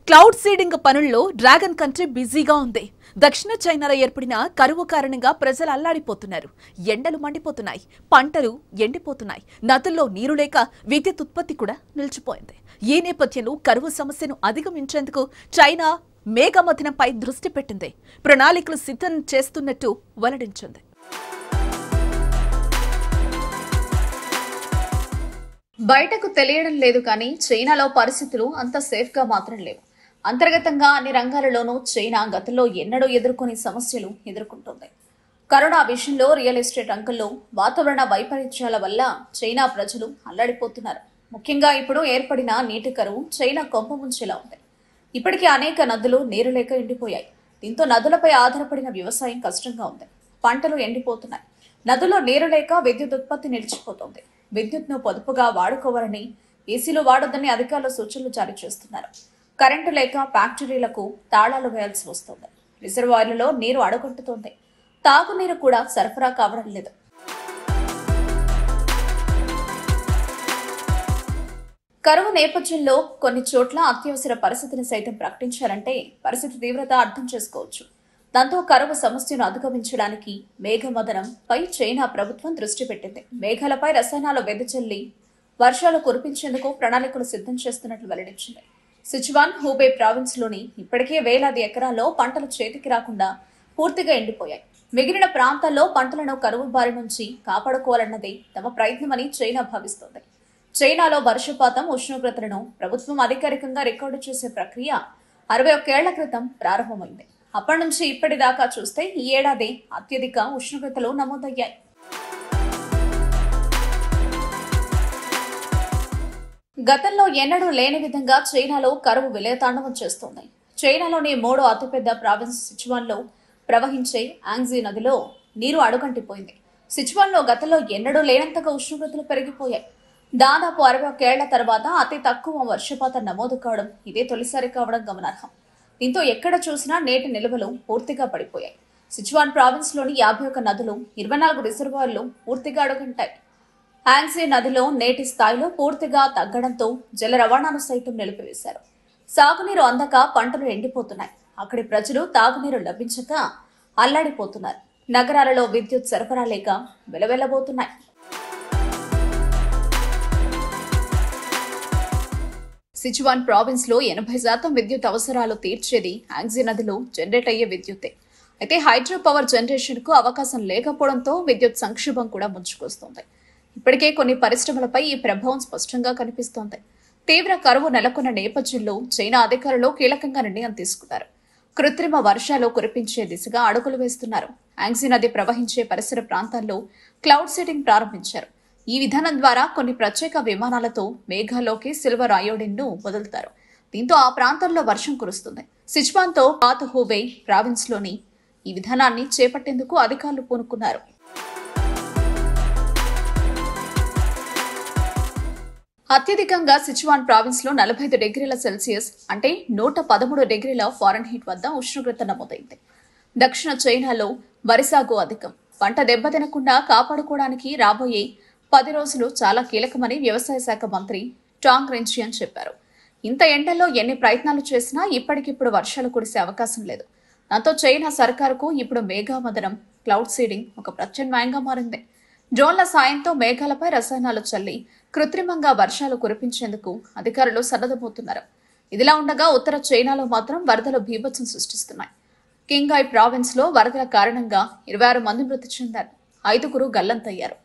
cloud seeding పనుల్లో dragon country బిజీగా ఉంది దక్షిణ చైనాలో ఏర్పడిన కరువు కారణంగా ప్రజలు అల్లాడిపోతున్నారు ఎండలు మండిపోతున్నాయి పంటలు ఎండిపోతున్నాయి నదుల్లో నీరు లేక విద్యుత్ ఉత్పత్తి కూడా నిలిచిపోయింది ఈ నేపథ్యంలో కరువు సమస్యను అధిగమించేందుకు చైనా మేఘమథనంపై దృష్టి పెట్టింది ప్రణాళికలు సిద్ధం చేస్తున్నట్టు వెల్లడించింది బయటకు తెలియడం లేదు కానీ చైనాలో పరిస్థితులు అంత సేఫ్ గా మాత్రం లేవు అంతర్గతంగా అన్ని రంగాలలోనూ చైనా గతంలో ఎన్నడూ ఎదుర్కొని సమస్యలు ఎదుర్కొంటోంది కరోనా విషయంలో రియల్ ఎస్టేట్ రంగంలో వాతావరణ వైపరీత్యాల వల్ల చైనా ప్రజలు అల్లాడిపోతున్నారు ముఖ్యంగా ఇప్పుడు ఏర్పడిన నీటి కరువు చైనా కొంప ముంచేలా ఉంది ఇప్పటికే అనేక నదులు నీరు లేక ఎండిపోయాయి దీంతో నదులపై ఆధారపడిన వ్యవసాయం కష్టంగా ఉంది పంటలు ఎండిపోతున్నాయి నదుల్లో నీరు లేక విద్యుత్ ఉత్పత్తి నిలిచిపోతోంది విద్యుత్ను పొదుపుగా వాడుకోవాలని ఏసీలు వాడొద్దని అధికారులు సూచనలు జారీ చేస్తున్నారు కరెంటు లేక ఫ్యాక్టరీలకు తాళాలు వేయాల్సి వస్తోంది రిజర్వాయర్లలో నీరు అడుగొట్టుతోంది తాగునీరు కూడా సరఫరా కావడం లేదు కరువు నేపథ్యంలో కొన్ని చోట్ల అత్యవసర పరిస్థితిని సైతం ప్రకటించారంటే పరిస్థితి తీవ్రత అర్థం చేసుకోవచ్చు దాంతో కరువు సమస్యను అధిగమించడానికి మేఘమదనం పై చైనా ప్రభుత్వం దృష్టి పెట్టింది మేఘాలపై రసాయనాలు వెదజల్లి వర్షాలు కురిపించేందుకు ప్రణాళికలు సిద్ధం చేస్తున్నట్లు వెల్లడించింది సిచువాన్ హూబే ప్రావిన్స్ లోని ఇప్పటికే వేలాది ఎకరాల్లో పంటలు చేతికి రాకుండా పూర్తిగా ఎండిపోయాయి మిగిలిన ప్రాంతాల్లో పంటలను కరువు బారి నుంచి కాపాడుకోవాలన్నదే తమ ప్రయత్నమని చైనా భావిస్తోంది చైనాలో వర్షపాతం ఉష్ణోగ్రతలను ప్రభుత్వం అధికారికంగా రికార్డు చేసే ప్రక్రియ అరవై ఒక్కేళ్ల క్రితం ప్రారంభమైంది అప్పటి నుంచి ఇప్పటిదాకా చూస్తే ఈ ఏడాది అత్యధిక ఉష్ణోగ్రతలు నమోదయ్యాయి గతంలో ఎన్నడూ లేని విధంగా చైనాలో కరువు విలయతాండవం చేస్తోంది చైనాలోని మూడో అతిపెద్ద ప్రావిన్స్ సిచువాన్లో ప్రవహించే ఆంగ్జీ నదిలో నీరు అడుగంటిపోయింది సిచువాన్లో గతంలో ఎన్నడూ లేనంతగా ఉష్ణోగ్రతలు పెరిగిపోయాయి దాదాపు అరవై ఒకేళ్ల తర్వాత అతి తక్కువ వర్షపాతం నమోదు కావడం ఇదే తొలిసారి కావడం గమనార్హం దీంతో ఎక్కడ చూసినా నేటి నిల్వలు పూర్తిగా పడిపోయాయి సిచువాన్ ప్రావిన్స్ లోని యాభై ఒక్క నదులు ఇరవై నాలుగు రిజర్వాయర్లు పూర్తిగా అడుగంటాయి హాంగ్సీ నదిలో నేటి స్థాయిలో పూర్తిగా తగ్గడంతో జల రవాణాను సైతం నిలిపివేశారు సాగునీరు అందక పంటలు ఎండిపోతున్నాయి అక్కడి ప్రజలు తాగునీరు లభించక అల్లాడిపోతున్నారు నగరాలలో విద్యుత్ సరఫరా లేక వెలవెల్లబోతున్నాయి సిచువాన్ ప్రావిన్స్ లో ఎనభై శాతం విద్యుత్ అవసరాలు తీర్చేది యాంగ్జీ నదిలో జనరేట్ అయ్యే విద్యుత్తే అయితే హైడ్రో పవర్ జనరేషన్ కు అవకాశం లేకపోవడంతో విద్యుత్ సంక్షోభం కూడా ముంచుకొస్తోంది ఇప్పటికే కొన్ని పరిశ్రమలపై ఈ ప్రభావం స్పష్టంగా కనిపిస్తోంది తీవ్ర కరువు నెలకొన్న నేపథ్యంలో చైనా అధికారులు కీలకంగా నిర్ణయం తీసుకున్నారు కృత్రిమ వర్షాలు కురిపించే దిశగా అడుగులు వేస్తున్నారు యాంగ్జీ నది ప్రవహించే పరిసర ప్రాంతాల్లో క్లౌడ్ సీడింగ్ ప్రారంభించారు ఈ విధానం ద్వారా కొన్ని ప్రత్యేక విమానాలతో మేఘాల్లోకి సిల్వర్ అయోడిన్ ను వదులుతారు దీంతో ఆ ప్రాంతంలో వర్షం కురుస్తుంది సిచ్వాన్తో పాత హూబే ప్రావిన్స్ లోని ఈ విధానాన్ని చేపట్టేందుకు అధికారులు పూనుకున్నారు అత్యధికంగా సిచువాన్ ప్రావిన్స్ లో నలభై ఐదు డిగ్రీల సెల్సియస్ అంటే నూట పదమూడు డిగ్రీల ఫారెన్ హీట్ వద్ద ఉష్ణోగ్రత నమోదైంది దక్షిణ చైనాలో వరి సాగు అధికం పంట దెబ్బతినకుండా కాపాడుకోవడానికి రాబోయే పది రోజులు చాలా కీలకమని వ్యవసాయ శాఖ మంత్రి టాంగ్ రెంచియన్ చెప్పారు ఇంత ఎండల్లో ఎన్ని ప్రయత్నాలు చేసినా ఇప్పటికిప్పుడు వర్షాలు కురిసే అవకాశం లేదు దాంతో చైనా సర్కారుకు ఇప్పుడు మేఘామదనం క్లౌడ్ సీడింగ్ ఒక ప్రత్యామ్నాయంగా మారింది డ్రోన్ల సాయంతో మేఘాలపై రసాయనాలు చల్లి కృత్రిమంగా వర్షాలు కురిపించేందుకు అధికారులు సన్నద్ధమవుతున్నారు ఇదిలా ఉండగా ఉత్తర చైనాలో మాత్రం వరదలు భీభత్సం సృష్టిస్తున్నాయి కింగాయ్ ప్రావిన్స్ లో వరదల కారణంగా ఇరవై ఆరు మంది మృతి చెందారు ఐదుగురు గల్లంతయ్యారు